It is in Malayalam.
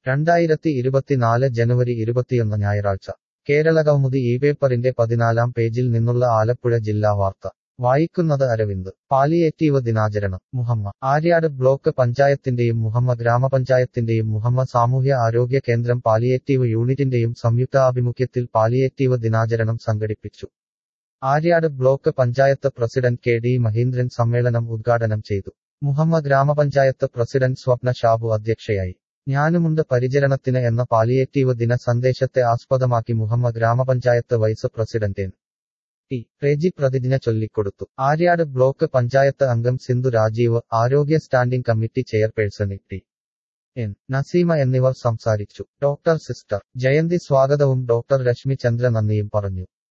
രണ്ടായിരത്തി ഇരുപത്തിനാല് ജനുവരി ഇരുപത്തിയൊന്ന് ഞായറാഴ്ച കേരളകൗമുദി ഈ പേപ്പറിന്റെ പതിനാലാം പേജിൽ നിന്നുള്ള ആലപ്പുഴ ജില്ലാ വാർത്ത വായിക്കുന്നത് അരവിന്ദ് പാലിയേറ്റീവ് ദിനാചരണം മുഹമ്മ ആര്യാട് ബ്ലോക്ക് പഞ്ചായത്തിന്റെയും മുഹമ്മ ഗ്രാമപഞ്ചായത്തിന്റെയും മുഹമ്മ സാമൂഹ്യ ആരോഗ്യ കേന്ദ്രം പാലിയേറ്റീവ് യൂണിറ്റിന്റെയും സംയുക്താഭിമുഖ്യത്തിൽ പാലിയേറ്റീവ് ദിനാചരണം സംഘടിപ്പിച്ചു Aryad block panchayat president K D Mahindran സമ്മേളനം ഉദ്ഘാടനം ചെയ്തു മുഹമ്മ ഗ്രാമപഞ്ചായത്ത് പ്രസിഡന്റ് സ്വപ്ന ഷാബു അധ്യക്ഷയായി ഞാനുമുണ്ട് പരിചരണത്തിന് എന്ന പാലിയേറ്റീവ് ദിന സന്ദേശത്തെ ആസ്പദമാക്കി മുഹമ്മ ഗ്രാമപഞ്ചായത്ത് vice president N T Reji പ്രതിജ്ഞ ചൊല്ലിക്കൊടുത്തു ആര്യാട് ബ്ലോക്ക് പഞ്ചായത്ത് അംഗം സിന്ധു രാജീവ് ആരോഗ്യ standing committee chairperson T N Naseema എന്നിവർ സംസാരിച്ചു ഡോക്ടർ സിസ്റ്റർ ജയന്തി സ്വാഗതവും ഡോക്ടർ രശ്മി ചന്ദ്ര നന്ദിയും പറഞ്ഞു